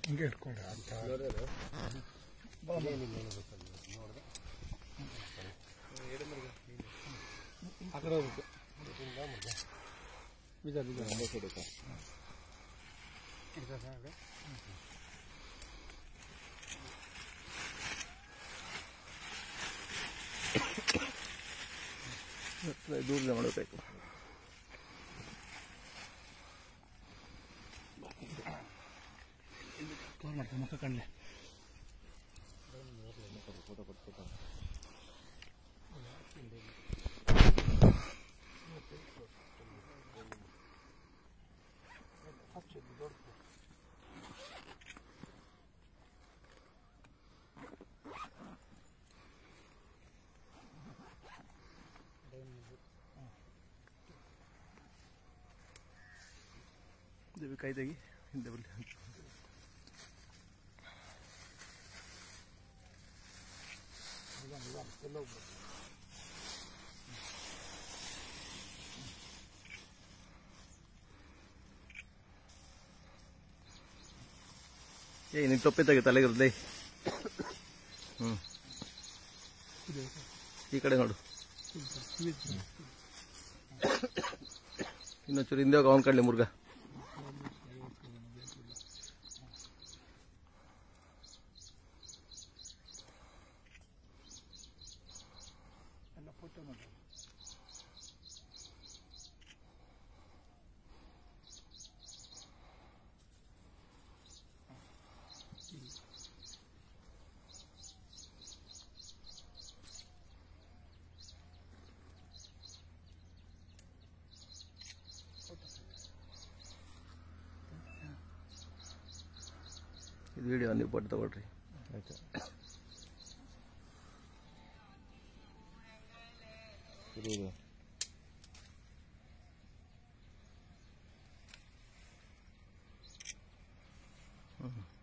ಹಿಂಗೆ ಇಟ್ಕೊಂಡ್ರೆ ಅಂತ ಆ ಕಡೆ ಹೋಗ್ಬೇಕು ಬೀಜ ಬೀಜ ಇದು ಹಾಗೆ. ದೂರದಿಂದ ಮಾಡಬೇಕು ಕವರ್ ಮಾಡ್ತೀನಿ ಮುಖ ಕಣ್ಣೆ ದೇವಿ ಕೈ ತೆಗಿ ಹಿಂದೆ ಬರಲಿ ಏ ನೀನು ಟೊಪ್ಪೆ ತೆಗೆ ತಲೆಗಿರಲಿ ಹ್ಞೂ ಈ ಕಡೆ ನೋಡು ಇನ್ನೊಂಚೂರು ಹಿಂದೆ ಹೋಗಿ ಅವನ ಕಡ್ಲಿ ಮುರುಗ ಎಲ್ಲ ಫೋಟೋ ಮಾಡಿ ಇದು ವಿಡಿಯೋ ನೀವು ಪಟ್ಟು ತಗೊಳ್ರಿ ಆಯ್ತಾ ಇದು ಹ್ಞೂ